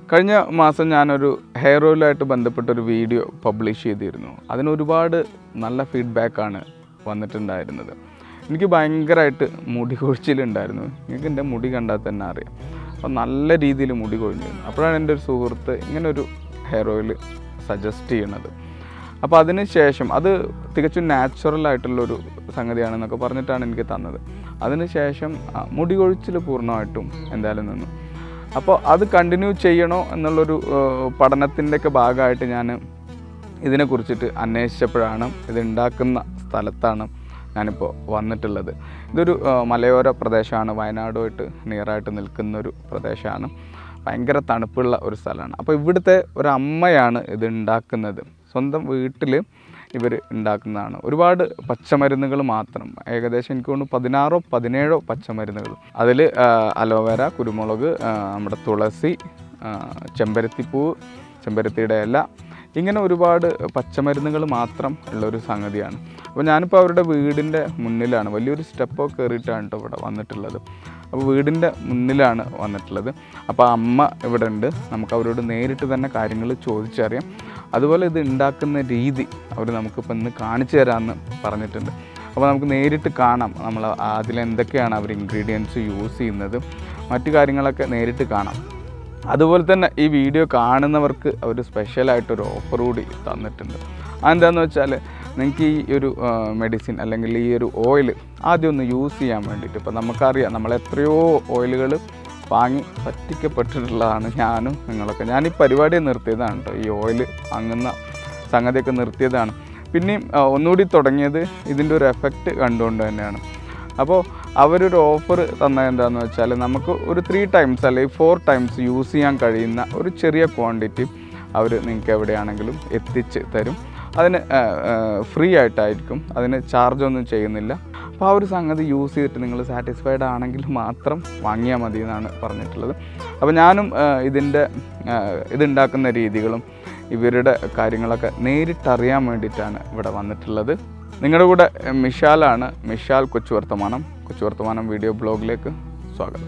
കഴിഞ്ഞ മാസം ഞാനൊരു ഹെയർ ഓയിലായിട്ട് ബന്ധപ്പെട്ടൊരു വീഡിയോ പബ്ലിഷ് ചെയ്തിരുന്നു അതിന് ഒരുപാട് നല്ല ഫീഡ്ബാക്കാണ് വന്നിട്ടുണ്ടായിരുന്നത് എനിക്ക് ഭയങ്കരമായിട്ട് മുടി കൊഴിച്ചിലുണ്ടായിരുന്നു നിങ്ങൾക്ക് എൻ്റെ മുടി കണ്ടാൽ തന്നെ അറിയാം അപ്പോൾ നല്ല രീതിയിൽ മുടി കൊഴിഞ്ഞിരുന്നു അപ്പോഴാണ് എൻ്റെ ഒരു സുഹൃത്ത് ഇങ്ങനൊരു ഹെയർ ഓയിൽ സജസ്റ്റ് ചെയ്യണത് അപ്പോൾ അതിന് ശേഷം അത് തികച്ചും നാച്ചുറൽ ആയിട്ടുള്ളൊരു സംഗതിയാണെന്നൊക്കെ പറഞ്ഞിട്ടാണ് എനിക്ക് തന്നത് അതിന് ശേഷം ആ, മുടി കൊഴിച്ചിൽ പൂർണ്ണമായിട്ടും എന്തായാലും നിന്നു അപ്പോൾ അത് കണ്ടിന്യൂ ചെയ്യണോ എന്നുള്ളൊരു പഠനത്തിൻ്റെ ഒക്കെ ഭാഗമായിട്ട് ഞാൻ ഇതിനെക്കുറിച്ചിട്ട് അന്വേഷിച്ചപ്പോഴാണ് ഇത് ഉണ്ടാക്കുന്ന സ്ഥലത്താണ് ഞാനിപ്പോൾ വന്നിട്ടുള്ളത് ഇതൊരു ആ, മലയോര പ്രദേശമാണ് വയനാടുമായിട്ട് നിയറായിട്ട് നിൽക്കുന്ന ഒരു പ്രദേശമാണ് ഭയങ്കര തണുപ്പുള്ള ഒരു സ്ഥലമാണ് അപ്പോൾ ഇവിടുത്തെ ഒരു അമ്മയാണ് ഇത് ഉണ്ടാക്കുന്നത് സ്വന്തം വീട്ടിൽ ഇവർ ഉണ്ടാക്കുന്നതാണ് ഒരുപാട് പച്ചമരുന്നുകൾ മാത്രം ഏകദേശം എനിക്ക് തോന്നുന്നു പതിനാറോ പതിനേഴോ പച്ചമരുന്നുകൾ അതിൽ അലോവേര കുരുമുളക് ആ, നമ്മുടെ തുളസി ആ, ചെമ്പരത്തിപ്പൂവ് ചെമ്പരത്തിയുടെ ഇല ഇങ്ങനെ ഒരുപാട് പച്ചമരുന്നുകൾ മാത്രം ഉള്ളൊരു സംഗതിയാണ് അപ്പോൾ ഞാനിപ്പോൾ അവരുടെ വീടിൻ്റെ മുന്നിലാണ് വലിയൊരു സ്റ്റെപ്പൊക്കെ കയറിയിട്ടാണ് കേട്ടോ ഇവിടെ വന്നിട്ടുള്ളത് അപ്പോൾ വീടിൻ്റെ മുന്നിലാണ് വന്നിട്ടുള്ളത് അപ്പോൾ അമ്മ ഇവിടെ ഉണ്ട് നമുക്ക് അവരോട് നേരിട്ട് തന്നെ കാര്യങ്ങൾ ചോദിച്ചറിയാം അതുപോലെ ഇത് ഉണ്ടാക്കുന്ന രീതി അവർ നമുക്കിപ്പോൾ ഇന്ന് കാണിച്ചു തരാമെന്ന് പറഞ്ഞിട്ടുണ്ട് അപ്പോൾ നമുക്ക് നേരിട്ട് കാണാം നമ്മൾ അതിലെന്തൊക്കെയാണ് അവർ ഇൻഗ്രീഡിയൻസ് യൂസ് ചെയ്യുന്നത് മറ്റു കാര്യങ്ങളൊക്കെ നേരിട്ട് കാണാം അതുപോലെ തന്നെ ഈ വീഡിയോ കാണുന്നവർക്ക് അവർ സ്പെഷ്യലായിട്ടൊരു ഓഫർ കൂടി തന്നിട്ടുണ്ട് അതെന്താണെന്ന് വെച്ചാൽ നിങ്ങൾക്ക് ഈ ഒരു മെഡിസിൻ അല്ലെങ്കിൽ ഈ ഒരു ഓയിൽ ആദ്യം ഒന്ന് യൂസ് ചെയ്യാൻ വേണ്ടിയിട്ട് ഇപ്പോൾ നമുക്കറിയാം നമ്മൾ എത്രയോ ഓയിലുകൾ വാങ്ങി പറ്റിക്കപ്പെട്ടിട്ടുള്ളതാണ് ഞാനും നിങ്ങളൊക്കെ ഞാൻ ഈ പരിപാടി നിർത്തിയതാണ് കേട്ടോ ഈ ഓയിൽ വാങ്ങുന്ന സംഗതിയൊക്കെ നിർത്തിയതാണ് പിന്നെയും ആ, ഒന്നുകൂടി തുടങ്ങിയത് ഇതിൻ്റെ ഒരു എഫക്റ്റ് കണ്ടുകൊണ്ട് തന്നെയാണ് അപ്പോൾ അവരൊരു ഓഫർ തന്നത് എന്താണെന്ന് വെച്ചാൽ നമുക്ക് ഒരു ത്രീ ടൈംസ് അല്ലെങ്കിൽ ഫോർ ടൈംസ് യൂസ് ചെയ്യാൻ കഴിയുന്ന ഒരു ചെറിയ ക്വാണ്ടിറ്റി അവർ നിങ്ങൾക്ക് എവിടെയാണെങ്കിലും എത്തിച്ച് തരും അതിന് ഫ്രീ ആയിട്ടായിരിക്കും അതിന് ചാർജ് ഒന്നും ചെയ്യുന്നില്ല അപ്പോൾ ആ ഒരു സംഗതി യൂസ് ചെയ്തിട്ട് നിങ്ങൾ സാറ്റിസ്ഫൈഡ് ആണെങ്കിൽ മാത്രം വാങ്ങിയാൽ മതി എന്നാണ് പറഞ്ഞിട്ടുള്ളത് അപ്പോൾ ഞാനും ആ, ഇതിൻ്റെ ആ, ഇതുണ്ടാക്കുന്ന രീതികളും ഇവരുടെ കാര്യങ്ങളൊക്കെ നേരിട്ടറിയാൻ വേണ്ടിയിട്ടാണ് ഇവിടെ വന്നിട്ടുള്ളത് നിങ്ങളുടെ കൂടെ മിഷാലാണ് മിഷാൽ കൊച്ചു വർത്തമാനം കൊച്ചു വർത്തമാനം വീഡിയോ ബ്ലോഗിലേക്ക് സ്വാഗതം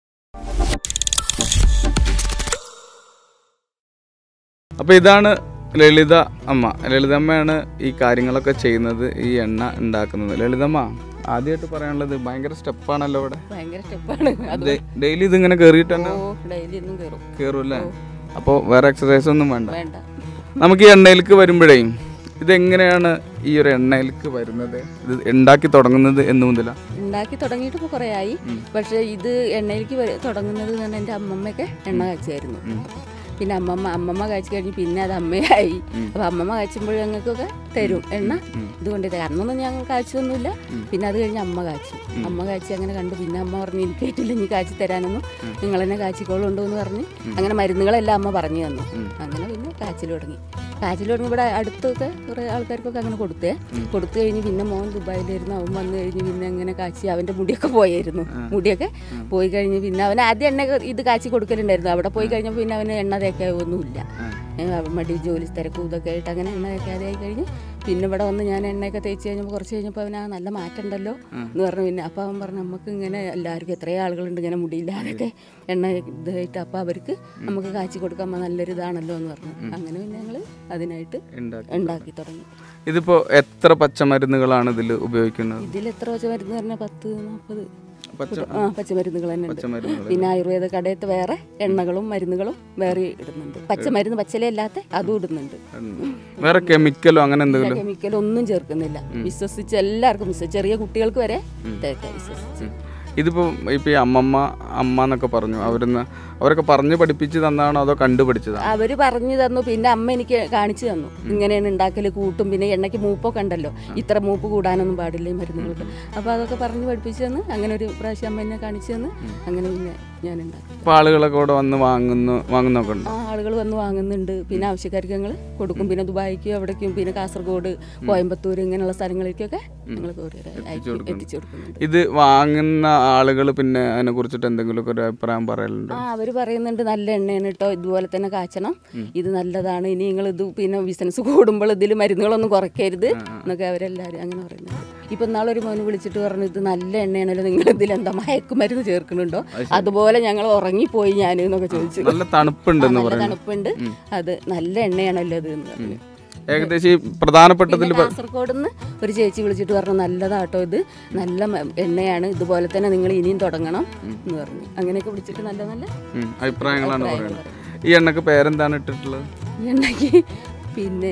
അപ്പോൾ ഇതാണ് ലളിത അമ്മ ലളിതമ്മയാണ് ഈ കാര്യങ്ങളൊക്കെ ചെയ്യുന്നത് ഈ എണ്ണ ഉണ്ടാക്കുന്നത് ലളിതമ്മ ആദ്യമായിട്ട് പറയാനുള്ളത് ഭയങ്കര സ്റ്റെപ്പാണല്ലോ ഇവിടെ ഭയങ്കര സ്റ്റെപ്പാണ് അത് ഡെയിലി ഇതിങ്ങനെ കയറിയിട്ട് തന്നെ ഓ ഡെയിലി ഒന്നും കയറും കയറും അല്ലേ അപ്പോൾ വേറെ എക്സസൈസ് ഒന്നും വേണ്ട വേണ്ട നമുക്ക് ഈ എണ്ണയിലേക്ക് വരുമ്പോഴേ ഇതെങ്ങനെയാണ് ഈ ഒരു എണ്ണയിലേക്ക് വരുന്നത് ഇത് ഉണ്ടാക്കി തുടങ്ങുന്നത് എന്ന് മുതല ഉണ്ടാക്കി തുടങ്ങിയിട്ട് ഇപ്പോൾ കുറേ ആയി പക്ഷേ ഇത് എണ്ണയിലേക്ക് വര- തുടങ്ങുന്നത് എന്ന് പറഞ്ഞാൽ എൻ്റെ അമ്മമ്മയൊക്കെ എണ്ണ കാച്ചായിരുന്നു പിന്നെ അമ്മമ്മ അമ്മമ്മ കാച്ചി കഴിഞ്ഞ് പിന്നെ അത് അമ്മയായി അപ്പോൾ അമ്മമ്മ കാച്ചുമ്പോൾ ഞങ്ങൾക്കൊക്കെ തരും എണ്ണ ഇതുകൊണ്ട് ഇത് അന്നൊന്നും ഞങ്ങൾ കാച്ചൊന്നുമില്ല പിന്നെ അത് കഴിഞ്ഞ് അമ്മ കാച്ചി അമ്മ കാച്ചി അങ്ങനെ കണ്ടു പിന്നെ അമ്മ പറഞ്ഞു എനിക്ക് പറ്റില്ല ഇനി കാച്ചി തരാനൊന്നും നിങ്ങൾ തന്നെ കാച്ചിക്കോളുണ്ടോ എന്ന് പറഞ്ഞ് അങ്ങനെ മരുന്നുകളെല്ലാം അമ്മ പറഞ്ഞു തന്നു അങ്ങനെ പിന്നെ കാച്ചിൽ തുടങ്ങി കാച്ചിൽ തുടങ്ങി ഇവിടെ അടുത്തൊക്കെ കുറേ ആൾക്കാർക്കൊക്കെ അങ്ങനെ കൊടുത്തേ കൊടുത്തു കഴിഞ്ഞ് പിന്നെ മോൻ ദുബായിലായിരുന്നു അവൻ വന്നു കഴിഞ്ഞ് പിന്നെ അങ്ങനെ കാച്ചി അവൻ്റെ മുടിയൊക്കെ പോയായിരുന്നു മുടിയൊക്കെ പോയി കഴിഞ്ഞ് പിന്നെ അവൻ ആദ്യം എണ്ണ ഇത് കാച്ചി കൊടുക്കലുണ്ടായിരുന്നു അവിടെ പോയി കഴിഞ്ഞപ്പോൾ പിന്നെ അവന് എണ്ണ തേക്കാൻ ഒന്നുമില്ല ഏ, അവൻ മടി ജോലി തിരക്കും ഇതൊക്കെ ആയിട്ട് അങ്ങനെ എണ്ണ തേക്കാതെ ആയി കഴിഞ്ഞ് പിന്നെ ഇവിടെ വന്ന് ഞാൻ എണ്ണയൊക്കെ തേച്ച് കഴിഞ്ഞപ്പോൾ കുറച്ച് കഴിഞ്ഞപ്പോൾ അവന് ആ നല്ല മാറ്റം ഉണ്ടല്ലോ എന്ന് പറഞ്ഞു പിന്നെ അപ്പോൾ അവൻ പറഞ്ഞു നമുക്ക് ഇങ്ങനെ എല്ലാവർക്കും എത്രയോ ആളുകളുണ്ട് ഇങ്ങനെ മുടിയില്ലാതൊക്കെ എണ്ണ ഇതായിട്ട് അപ്പോൾ അവർക്ക് നമുക്ക് കാച്ചി കൊടുക്കാൻ നല്ലൊരു ഇതാണല്ലോ എന്ന് പറഞ്ഞു അങ്ങനെ പിന്നെ ഞങ്ങൾ അതിനായിട്ട് ഉണ്ടാക്കി ഉണ്ടാക്കി തുടങ്ങി ഇതിപ്പോ എത്ര പച്ചമരുന്നുകളാണ് ഇതിൽ ഉപയോഗിക്കുന്നത് ഇതിൽ എത്ര വെച്ച മരുന്ന് പറഞ്ഞാൽ പത്ത് നാൽപ്പത് പച്ച ആ പച്ചമരുന്നുകൾ തന്നെ ഉണ്ട് പച്ചമരുന്നുകൾ പിന്നെ ആയുർവേദ കടയത്ത് വേറെ എണ്ണകളും മരുന്നുകളും വേറെ ഇടുന്നുണ്ട് പച്ചമരുന്ന് പച്ചിലയല്ലാത്ത അതും ഇടുന്നുണ്ട് വേറെ കെമിക്കലോ അങ്ങനെ എന്തെങ്കിലും കെമിക്കൽ ഒന്നും ചേർക്കുന്നില്ല വിശ്വസിച്ച് എല്ലാവർക്കും വിശ്വസിച്ച് ചെറിയ കുട്ടികൾക്ക് വരെ തേക്കാം വിശ്വസിച്ച് ഇതിപ്പോ ഇപ്പൊ ഈ അമ്മമ്മ അമ്മ എന്നൊക്കെ പറഞ്ഞു അവരുന്ന് അവരൊക്കെ പറഞ്ഞു പഠിപ്പിച്ച് തന്നാണോ അതോ കണ്ടുപഠിച്ചതാണോ അവര് പറഞ്ഞു തന്നു പിന്നെ അമ്മ എനിക്ക് കാണിച്ചു തന്നു ഇങ്ങനെയാണ് ഉണ്ടാക്കല് കൂട്ടും പിന്നെ എണ്ണയ്ക്ക് മൂപ്പൊക്കെ ഉണ്ടല്ലോ ഇത്ര മൂപ്പ് കൂടാനൊന്നും പാടില്ല ഈ മരുന്നുകൾക്ക് അപ്പോൾ അതൊക്കെ പറഞ്ഞു പഠിപ്പിച്ചു തന്ന് അങ്ങനെ ഒരു പ്രാവശ്യം അമ്മ എന്നെ കാണിച്ചു തന്ന് അങ്ങനെ പിന്നെ ഞാൻ ഉണ്ടാക്കി ഇപ്പൊ ആളുകളൊക്കെ ഇവിടെ വന്ന് വാങ്ങുന്നു വാങ്ങുന്നൊക്കെ ഉണ്ട് ആ ആളുകൾ വന്ന് വാങ്ങുന്നുണ്ട് പിന്നെ ആവശ്യക്കാർക്ക് ഞങ്ങൾ കൊടുക്കും പിന്നെ ദുബായിക്കും എവിടേക്കും പിന്നെ കാസർഗോഡ് കോയമ്പത്തൂർ ഇങ്ങനെയുള്ള സ്ഥലങ്ങളിലേക്കൊക്കെ ഞങ്ങൾ എത്തിച്ചു കൊടുക്കുന്നുണ്ട് ഇത് വാങ്ങുന്ന ആളുകൾ പിന്നെ അതിനെ കുറിച്ചിട്ട് എന്തെങ്കിലുമൊക്കെ ഒരു അഭിപ്രായം പറയലുണ്ടോ ആ അവർ പറയുന്നുണ്ട് നല്ല എണ്ണയാണ് കേട്ടോ ഇതുപോലെ തന്നെ കാച്ചണം ഇത് നല്ലതാണ് ഇനി നിങ്ങൾ ഇത് പിന്നെ ബിസിനസ് കൂടുമ്പോൾ ഇതിൽ മരുന്നുകളൊന്നും കുറയ്ക്കരുത് എന്നൊക്കെ അവരെല്ലാവരും അങ്ങനെ പറയുന്നുണ്ട് ഇപ്പൊ നാളെ ഒരു മോന് വിളിച്ചിട്ട് പറഞ്ഞു ഇത് നല്ല എണ്ണയാണല്ലോ നിങ്ങൾ ഇതിൽ എന്താ മയക്കുമരുന്ന് ചേർക്കുന്നുണ്ടോ അതുപോലെ ഞങ്ങൾ ഉറങ്ങിപ്പോയി ഞാൻ എന്നൊക്കെ ചോദിച്ചു നല്ല തണുപ്പുണ്ടെന്ന് നല്ല പറയുന്നത് തണുപ്പുണ്ട് അത് നല്ല എണ്ണയാണല്ലോ ഇത് എന്ന് പറഞ്ഞു ഏകദേശം ഈ പ്രധാനപ്പെട്ടതിൽ പിന്നെ കാസർഗോഡ് നിന്ന് ഒരു ചേച്ചി വിളിച്ചിട്ട് പറഞ്ഞു നല്ലതാട്ടോ ഇത് നല്ല മ- എണ്ണയാണ് ഇതുപോലെ തന്നെ നിങ്ങൾ ഇനിയും തുടങ്ങണം എന്ന് പറഞ്ഞു അങ്ങനെയൊക്കെ വിളിച്ചിട്ട് നല്ല നല്ല ഉം, അഭിപ്രായങ്ങളാണ് പറയുന്നത് ഈ എണ്ണക്ക് പേരെന്താണ് ഇട്ടിട്ടുള്ളത് ഈ എണ്ണയ്ക്ക് പിന്നെ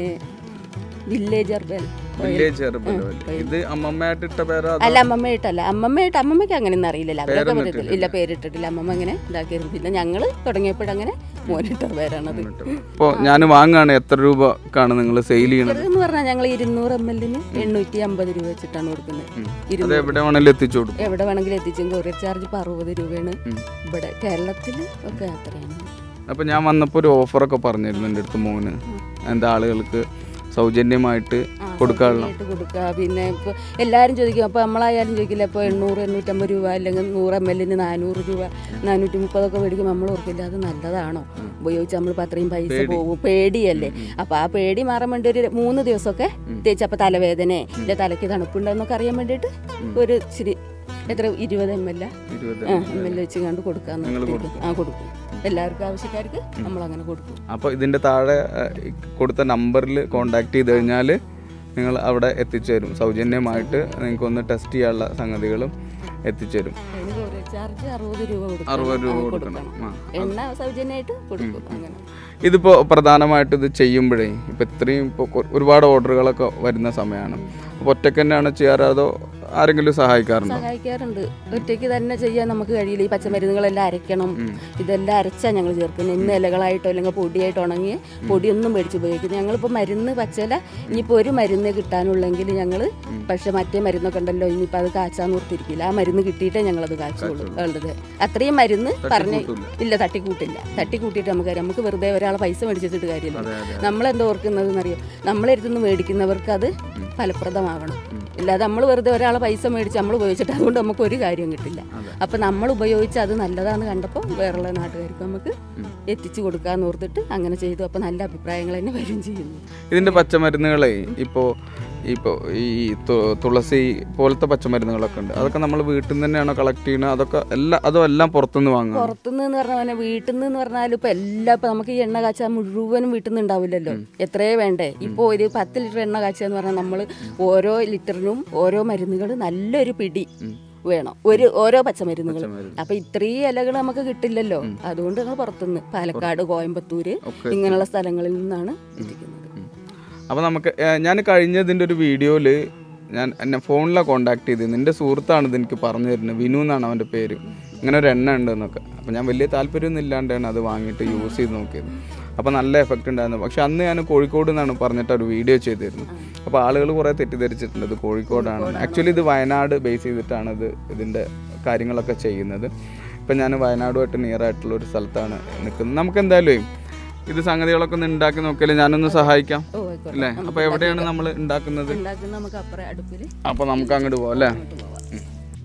village herbal village herbal oil. ഇത് അമ്മമ്മയായിട്ട് ഇട്ട പേരാ അതോ- അല്ല അമ്മമ്മ ഇട്ടല്ല അമ്മമ്മ ഇട്ട് അമ്മമ്മയ്ക്ക് അങ്ങനെയൊന്നും അറിയില്ലല്ലോ അവരൊക്കെ പറയത്തില്ല ഇല്ല പേരിട്ടിട്ടില്ല അമ്മമ്മ അങ്ങനെ ഇതാക്കിയിരുന്നു പിന്നെ ഞങ്ങൾ തുടങ്ങിയപ്പോഴങ്ങനെ മോനിട്ട പേരാണത് ഇപ്പൊ ഞാൻ വാങ്ങാണ് എത്ര രൂപക്കാണ് നിങ്ങൾ സെയിൽ ചെയ്യണത് ചെറുതെന്ന് പറഞ്ഞാൽ ഞങ്ങൾ ഇരുന്നൂറ് എം എല്ലിന് എണ്ണൂറ്റി അമ്പത് രൂപ വെച്ചിട്ടാണ് കൊടുക്കുന്നത് അത് ഇരുന്നൂറ് എവിടെ വേണമെങ്കിലും എത്തിച്ചു കൊടുക്കും എവിടെ വേണമെങ്കിലും എത്തിച്ചും കൊറിയർ ചാർജ് ഇപ്പോൾ അറുപത് രൂപയാണ് ഇവിടെ കേരളത്തിൽ ഒക്കെ അത്രയാണ് അപ്പൊ ഞാൻ വന്നപ്പോൾ ഒരു ഓഫറൊക്കെ പറഞ്ഞിരുന്നു എൻ്റെ അടുത്ത് മോന് എന്താ ആളുകൾക്ക് സൗജന്യമായിട്ട് കൊടുക്കാനുള്ള ആയിട്ട് കൊടുക്കുക പിന്നെ ഇപ്പോൾ എല്ലാവരും ചോദിക്കും അപ്പോൾ നമ്മളായാലും ചോദിക്കില്ല ഇപ്പോൾ എണ്ണൂറ് എണ്ണൂറ്റമ്പത് രൂപ അല്ലെങ്കിൽ നൂറ് എം എല്ലിന് നാനൂറ് രൂപ നാനൂറ്റി മുപ്പതൊക്കെ മേടിക്കും നമ്മൾ ഓർക്കില്ല അത് നല്ലതാണോ ഉപയോഗിച്ച് നമ്മളിപ്പോൾ അത്രയും പൈസ പോകും പേടിയല്ലേ അപ്പോൾ ആ പേടി മാറാൻ വേണ്ടി ഒരു മൂന്ന് ദിവസമൊക്കെ തേച്ച് അപ്പോൾ തലവേദന ഇല്ല തലയ്ക്ക് തണുപ്പുണ്ടെന്നൊക്കെ അറിയാൻ വേണ്ടിയിട്ട് ഒരു ഇച്ചിരി എത്ര ഇരുപത് എം എൽ ഇരുപത് എം എൽ വെച്ച് കണ്ട് കൊടുക്കാന്ന് ആ കൊടുക്കും എല്ലാവർക്കും ആവശ്യക്കാർക്ക് നമ്മളങ്ങനെ കൊടുക്കും അപ്പോൾ ഇതിൻ്റെ താഴെ ഏഹ്, ഈ കൊടുത്ത നമ്പറിൽ കോണ്ടാക്ട് ചെയ്ത് കഴിഞ്ഞാൽ നിങ്ങൾ അവിടെ എത്തിച്ചു തരും സൗജന്യമായിട്ട് നിങ്ങൾക്ക് ഒന്ന് ടെസ്റ്റ് ചെയ്യാനുള്ള സംഗതികളും എത്തിച്ചു തരും അതിന് കൊറിയർ ചാർജ് അറുപത് രൂപ കൊടുക്കണം അറുപത് രൂപ ആ, കൊടുക്കണം ആ എണ്ണ സൗജന്യമായിട്ട് കൊടുക്കും അങ്ങനെ ഇതിപ്പോൾ പ്രധാനമായിട്ട് ഇത് ചെയ്യുമ്പോഴേ ഇപ്പോൾ ഇത്രയും ഇപ്പോൾ ഒരുപാട് ഓർഡറുകളൊക്കെ വരുന്ന സമയമാണ് അപ്പോൾ ഒറ്റയ്ക്ക് തന്നെയാണ് ചെയ്യാറ് അതോ ആരെങ്കിലും സഹായിക്കാറുണ്ടോ സഹായിക്കാറുണ്ട് ഒറ്റയ്ക്ക് തന്നെ ചെയ്യാൻ നമുക്ക് കഴിയില്ല ഈ പച്ചമരുന്നുകളെല്ലാം അരയ്ക്കണം ഇതെല്ലാം അരച്ചാൽ ഞങ്ങൾ ചേർക്കുന്നത് ഇന്ന് ഇലകളായിട്ടോ അല്ലെങ്കിൽ പൊടിയായിട്ടോ ഉണങ്ങി പൊടിയൊന്നും മേടിച്ച് ഉപയോഗിക്കുന്നത് ഞങ്ങളിപ്പോൾ മരുന്ന് പച്ചല ഇനിയിപ്പോൾ ഒരു മരുന്ന് കിട്ടാനുള്ളെങ്കിൽ ഞങ്ങൾ പക്ഷെ മറ്റേ മരുന്നൊക്കെ ഉണ്ടല്ലോ ഇനിയിപ്പോൾ അത് കാച്ചാൻ ഓർത്തിരിക്കില്ല ആ മരുന്ന് കിട്ടിയിട്ടേ ഞങ്ങളത് കാച്ചുള്ളൂ ഉള്ളത് അത്രയും മരുന്ന് പറഞ്ഞ് ഇല്ല തട്ടിക്കൂട്ടില്ല തട്ടിക്കൂട്ടിയിട്ട് നമുക്ക് നമുക്ക് വെറുതെ ഒരാളെ പൈസ മേടിച്ചിട്ട് കാര്യമില്ല അതെ അതെ നമ്മളെന്താ ഓർക്കുന്നതെന്ന് അറിയോ നമ്മളെടുത്തുനിന്ന് മേടിക്കുന്നവർക്ക് അത് ഫലപ്രദമാവണം ഇല്ലാതെ നമ്മൾ വെറുതെ ഒരാളെ പൈസ മേടിച്ച് നമ്മൾ ഉപയോഗിച്ചിട്ട് അതുകൊണ്ട് നമുക്ക് ഒരു കാര്യവും കിട്ടില്ല അപ്പം നമ്മൾ ഉപയോഗിച്ച് അത് നല്ലതാന്ന് കണ്ടപ്പോൾ വേറെയുള്ള നാട്ടുകാർക്ക് നമുക്ക് എത്തിച്ചു കൊടുക്കാന്ന് ഓർത്തിട്ട് അങ്ങനെ ചെയ്തു അപ്പം നല്ല അഭിപ്രായങ്ങൾ തന്നെ വരും ചെയ്യുന്നു ഇതിൻ്റെ പച്ചമരുന്നുകളെ ഇപ്പോൾ ഇപ്പോൾ ഈ തു- തുളസി പോലത്തെ പച്ചമരുന്നുകളൊക്കെ ഉണ്ട് അതൊക്കെ നമ്മൾ വീട്ടിൽ നിന്ന് തന്നെയാണോ കളക്ട് ചെയ്യണത് അതൊക്കെ എല്ലാം അതോ എല്ലാം പുറത്തുനിന്ന് വാങ്ങാം പുറത്തുനിന്ന് എന്ന് പറഞ്ഞാൽ വീട്ടിൽ നിന്ന് എന്ന് പറഞ്ഞാൽ ഇപ്പം എല്ലാം ഇപ്പം നമുക്ക് ഈ എണ്ണ കാച്ചാൽ മുഴുവനും വീട്ടിൽ നിന്ന് ഉണ്ടാവില്ലല്ലോ എത്രയേ വേണ്ടേ ഇപ്പോൾ ഒരു പത്ത് ലിറ്റർ എണ്ണ കാച്ചുക എന്ന് പറഞ്ഞാൽ നമ്മൾ ഓരോ ലിറ്ററിനും ഓരോ മരുന്നുകൾ നല്ലൊരു പിടി വേണം ഒരു ഓരോ പച്ചമരുന്നുകൾ അപ്പൊ ഇത്രയും ഇലകൾ നമുക്ക് കിട്ടില്ലല്ലോ അതുകൊണ്ട് ഞങ്ങൾ പുറത്തുനിന്ന് പാലക്കാട് കോയമ്പത്തൂര് ഒക്കെ ഇങ്ങനെയുള്ള സ്ഥലങ്ങളിൽ നിന്നാണ് എത്തിക്കുന്നത് അപ്പോൾ നമുക്ക് ഞാൻ കഴിഞ്ഞതിൻ്റെ ഒരു വീഡിയോയിൽ ഞാൻ എന്നെ ഫോണിലാണ് കോണ്ടാക്ട് ചെയ്തത് എൻ്റെ സുഹൃത്താണ് ഇത് എനിക്ക് പറഞ്ഞു തരുന്നത് വിനു എന്നാണ് അവൻ്റെ പേര് ഇങ്ങനെ ഒരു എണ്ണ ഉണ്ട് എന്നൊക്കെ അപ്പോൾ ഞാൻ വലിയ താല്പര്യമൊന്നും ഇല്ലാണ്ടാണ് അത് വാങ്ങിയിട്ട് യൂസ് ചെയ്ത് നോക്കിയത് അപ്പോൾ നല്ല എഫക്റ്റ് ഉണ്ടായിരുന്നു പക്ഷെ അന്ന് ഞാൻ കോഴിക്കോട് നിന്നാണ് പറഞ്ഞിട്ട് ഒരു വീഡിയോ ചെയ്തിരുന്നു അപ്പോൾ ആളുകൾ കുറേ തെറ്റിദ്ധരിച്ചിട്ടുണ്ട് ഇത് കോഴിക്കോടാണ് ആക്ച്വലി ഇത് വയനാട് ബേസ് ചെയ്തിട്ടാണ് ഇത് ഇതിൻ്റെ കാര്യങ്ങളൊക്കെ ചെയ്യുന്നത് ഇപ്പം ഞാൻ വയനാടുമായിട്ട് നിയർ ആയിട്ടുള്ള ഒരു സ്ഥലത്താണ് നിൽക്കുന്നത് നമുക്ക് എന്തായാലും ഇത് സംഗതികളൊക്കെ ഒന്ന് ഉണ്ടാക്കി നോക്കിയാൽ ഞാനൊന്ന് സഹായിക്കാം ഓ ആയിക്കോട്ടെ അല്ലേ അപ്പോൾ എവിടെയാണ് നമ്മൾ ഉണ്ടാക്കുന്നത് ഉണ്ടാക്കുന്ന നമുക്ക് അപ്പുറം അടുപ്പിൽ അപ്പോൾ നമുക്ക് അങ്ങോട്ട് പോകാം അല്ലേ ഉം.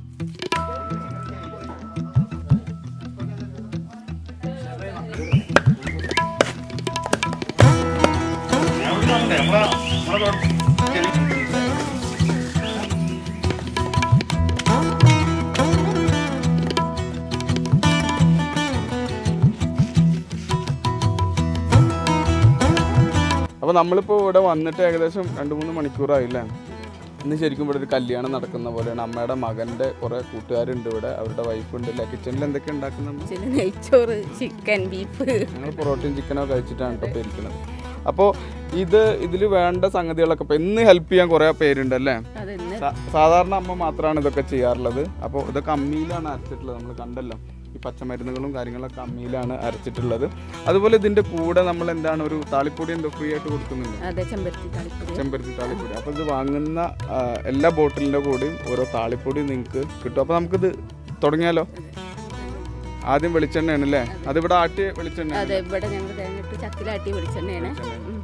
അപ്പോൾ നമ്മളിപ്പോൾ ഇവിടെ വന്നിട്ട് ഏകദേശം രണ്ട് മൂന്ന് മണിക്കൂറായില്ലേ ഇന്ന് ശരിക്കും ഇവിടെ ഒരു കല്യാണം നടക്കുന്ന പോലെയാണ് അമ്മയുടെ മകൻ്റെ കുറേ കൂട്ടുകാരുണ്ട് ഇവിടെ അവരുടെ വൈഫുണ്ട് ഇല്ല കിച്ചണിൽ എന്തൊക്കെ ഉണ്ടാക്കുന്നത് ചില നെയ്ച്ചോറ് ചിക്കൻ ബീഫ് ഞങ്ങൾ പൊറോട്ടയും ചിക്കനോ കഴിച്ചിട്ടാണ് കേട്ടോ ഇപ്പോൾ ഇരിക്കുന്നത് അപ്പോൾ ഇത് ഇതിൽ വേണ്ട സംഗതികളൊക്കെ ഇപ്പോൾ ഇന്ന് ഹെൽപ്പ് ചെയ്യാൻ കുറേ പേരുണ്ട് അല്ലേ അതെന്ന് സാ- സാധാരണ അമ്മ മാത്രമാണ് ഇതൊക്കെ ചെയ്യാറുള്ളത് അപ്പോൾ ഇതൊക്കെ അമ്മിയിലാണ് അരച്ചിട്ടുള്ളത് നമ്മൾ കണ്ടല്ലോ ഈ പച്ചമരുന്നുകളും കാര്യങ്ങളൊക്കെ അമ്മിയിലാണ് അരച്ചിട്ടുള്ളത് അതുപോലെ ഇതിൻ്റെ കൂടെ നമ്മൾ എന്താണ് ഒരു താളിപ്പൊടി എന്തോ ഫ്രീ ആയിട്ട് കൊടുക്കുന്നുണ്ട് അതെ ചെമ്പരത്തി താളിപ്പൊടി ചെമ്പരത്തി താളിപ്പൊടി അപ്പോൾ ഇത് വാങ്ങുന്ന ആ, എല്ലാ ബോട്ടിലിൻ്റെ കൂടെയും ഓരോ താളിപ്പൊടി നിങ്ങൾക്ക് കിട്ടും അപ്പോൾ നമുക്കിത് തുടങ്ങിയാലോ ആദ്യം വെളിച്ചെണ്ണയാണ് അല്ലേ അതിവിടെ ആട്ടിയ വെളിച്ചെണ്ണ അതെ ഇവിടെ ഞങ്ങൾ തേങ്ങിട്ട് ചക്കിലാട്ടി വെളിച്ചെണ്ണയാണ് ഉം.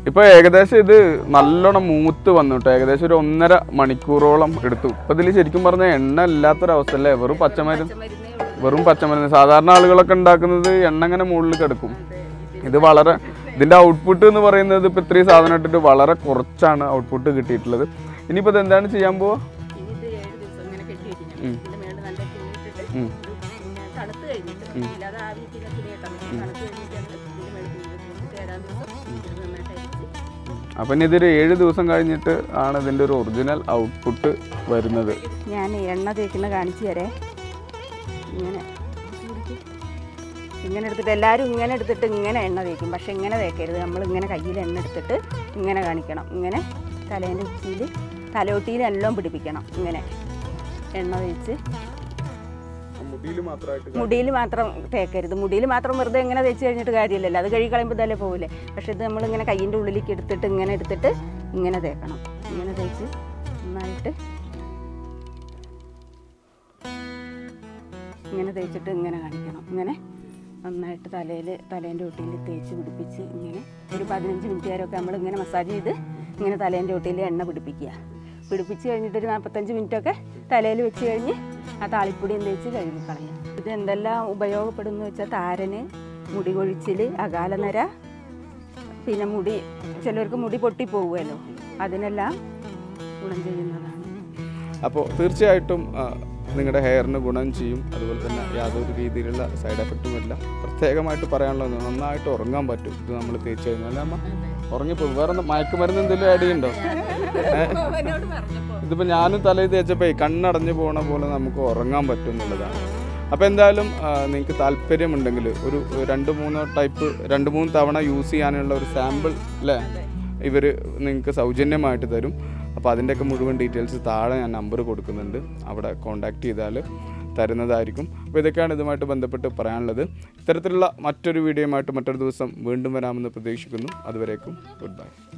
ഇപ്പോൾ ഏകദേശം ഇത് നല്ലോണം മൂത്ത് വന്നു കേട്ടോ ഏകദേശം ഒരു ഒന്നര മണിക്കൂറോളം എടുത്തു ഇപ്പം ഇതിൽ ശരിക്കും പറഞ്ഞാൽ എണ്ണ ഇല്ലാത്തൊരവസ്ഥ അല്ലേ വെറും പച്ചമരുന്ന് മരുന്നേ ഉള്ളൂ വെറും പച്ചമരുന്ന് സാധാരണ ആളുകളൊക്കെ ഉണ്ടാക്കുന്നത് എണ്ണ ഇങ്ങനെ മുകളിൽ കിടക്കും ഇത് വളരെ ഇതിൻ്റെ ഔട്ട്പുട്ട് എന്ന് പറയുന്നത് ഇപ്പോൾ ഇത്രയും സാധനം ഇട്ടിട്ട് വളരെ കുറച്ചാണ് ഔട്ട്പുട്ട് കിട്ടിയിട്ടുള്ളത് ഇനിയിപ്പോൾ ഇത് എന്താണ് ചെയ്യാൻ പോവുക ഇനി ഇത് ഏഴ് ദിവസം ഇങ്ങനെ കെട്ടി വെക്കണം ഇതിന്റെ മേളിൽ നല്ല തുണിയിട്ടിട്ട് ഉം. ഇത് പിന്നെ തണുത്ത് കഴിഞ്ഞിട്ട് ഇല്ലാതെ ആവി പിന്നെ തുണി കെട്ടാൻ പറ്റും തണുത്ത് കഴിഞ്ഞിട്ട് ഞങ്ങൾ ഇതിന്റെ മേളിൽ തുണി കെട്ടിയിട്ട് ഏഴാം ദിവസം ഇത് നന്നായിട്ട് അരിച്ച് അപ്പം ഇനി ഇതൊരു ഏഴ് ദിവസം കഴിഞ്ഞിട്ട് ആണ് ഇതിൻ്റെ ഒരു ഒറിജിനൽ ഔട്ട്പുട്ട് വരുന്നത് ഞാൻ എണ്ണ തേക്കുന്ന കാണിച്ചു തരേ ഇങ്ങനെ ഇങ്ങനെ എടുത്തിട്ട് എല്ലാവരും ഇങ്ങനെ എടുത്തിട്ട് ഇങ്ങനെ എണ്ണ തേക്കും പക്ഷെ ഇങ്ങനെ തേക്കരുത് നമ്മൾ ഇങ്ങനെ കയ്യിൽ എണ്ണ എടുത്തിട്ട് ഇങ്ങനെ കാണിക്കണം ഇങ്ങനെ തലേൻ്റെ ഉച്ചിയിൽ തലയൊട്ടിയിൽ എല്ലാം പിടിപ്പിക്കണം ഇങ്ങനെ എണ്ണ തേച്ച് മുടിയിൽ മാത്രമായിട്ട് മുടിയിൽ മാത്രം തേക്കരുത് മുടിയിൽ മാത്രം വെറുതെ ഇങ്ങനെ തേച്ച് കഴിഞ്ഞിട്ട് കാര്യമില്ലല്ലോ അത് കഴുകി കളയുമ്പോൾ തന്നെ പോകില്ലേ പക്ഷെ ഇത് നമ്മളിങ്ങനെ കയ്യിൻ്റെ ഉള്ളിലേക്ക് എടുത്തിട്ട് ഇങ്ങനെ എടുത്തിട്ട് ഇങ്ങനെ തേക്കണം ഇങ്ങനെ തേച്ച് നന്നായിട്ട് ഇങ്ങനെ തേച്ചിട്ട് ഇങ്ങനെ കാണിക്കണം ഇങ്ങനെ നന്നായിട്ട് തലയിൽ തലേൻ്റെ ഒട്ടിയിൽ തേച്ച് പിടിപ്പിച്ച് ഇങ്ങനെ ഒരു പതിനഞ്ച് മിനിറ്റ് നേരമൊക്കെ നമ്മൾ ഇങ്ങനെ മസാജ് ചെയ്ത് ഇങ്ങനെ തലേൻ്റെ ഒട്ടിയിൽ എണ്ണ പിടിപ്പിക്കുക പിടിപ്പിച്ച് കഴിഞ്ഞിട്ട് ഒരു നാൽപ്പത്തഞ്ച് മിനിറ്റൊക്കെ തലയിൽ വെച്ച് കഴിഞ്ഞ് ആ താളിപ്പൊടിയും തേച്ച് കഴുകി കളയാം ഇത് എന്തെല്ലാം ഉപയോഗപ്പെടുന്നു വെച്ചാൽ താരന് മുടി കൊഴിച്ചിൽ അകാലനര പിന്നെ മുടി ചിലർക്ക് മുടി പൊട്ടിപ്പോകുമല്ലോ അതിനെല്ലാം ഗുണം ചെയ്യുന്നതാണ് അപ്പോൾ തീർച്ചയായിട്ടും ആ, നിങ്ങളുടെ ഹെയറിന് ഗുണം ചെയ്യും അതുപോലെ തന്നെ യാതൊരു രീതിയിലുള്ള സൈഡ് എഫക്റ്റും ഇല്ല പ്രത്യേകമായിട്ട് പറയാനുള്ളത് നന്നായിട്ട് ഉറങ്ങാൻ പറ്റും ഇത് നമ്മൾ തേച്ച് കഴിഞ്ഞാൽ അല്ലേ അമ്മ ഉറങ്ങിപ്പോകും വേറെ എന്താ മയക്കുമരുന്ന് എന്തെങ്കിലും ആഡ് ചെയ്യുന്നുണ്ടോ എന്നോട് പറഞ്ഞപ്പോൾ ഇതിപ്പോൾ ഞാനും തലയിൽ തേച്ചപ്പോൾ കണ്ണടഞ്ഞു പോണ പോലെ നമുക്ക് ഉറങ്ങാൻ പറ്റും എന്നുള്ളതാണ് അപ്പോൾ എന്തായാലും നിങ്ങൾക്ക് താല്പര്യമുണ്ടെങ്കിൽ ഒരു രണ്ട് മൂന്നോ ടൈപ്പ് രണ്ട് മൂന്ന് തവണ യൂസ് ചെയ്യാനുള്ള ഒരു സാമ്പിൾ അല്ലേ ഇവർ നിങ്ങൾക്ക് സൗജന്യമായിട്ട് തരും അപ്പോൾ അതിൻ്റെയൊക്കെ മുഴുവൻ ഡീറ്റെയിൽസ് താഴെ ഞാൻ നമ്പർ കൊടുക്കുന്നുണ്ട് അവിടെ കോൺടാക്റ്റ് ചെയ്താൽ തരുന്നതായിരിക്കും അപ്പോൾ ഇതൊക്കെയാണ് ഇതുമായിട്ട് ബന്ധപ്പെട്ട് പറയാനുള്ളത് ഇത്തരത്തിലുള്ള മറ്റൊരു വീഡിയോയുമായിട്ട് മറ്റൊരു ദിവസം വീണ്ടും വരാമെന്ന് പ്രതീക്ഷിക്കുന്നു അതുവരേക്കും ഗുഡ് ബൈ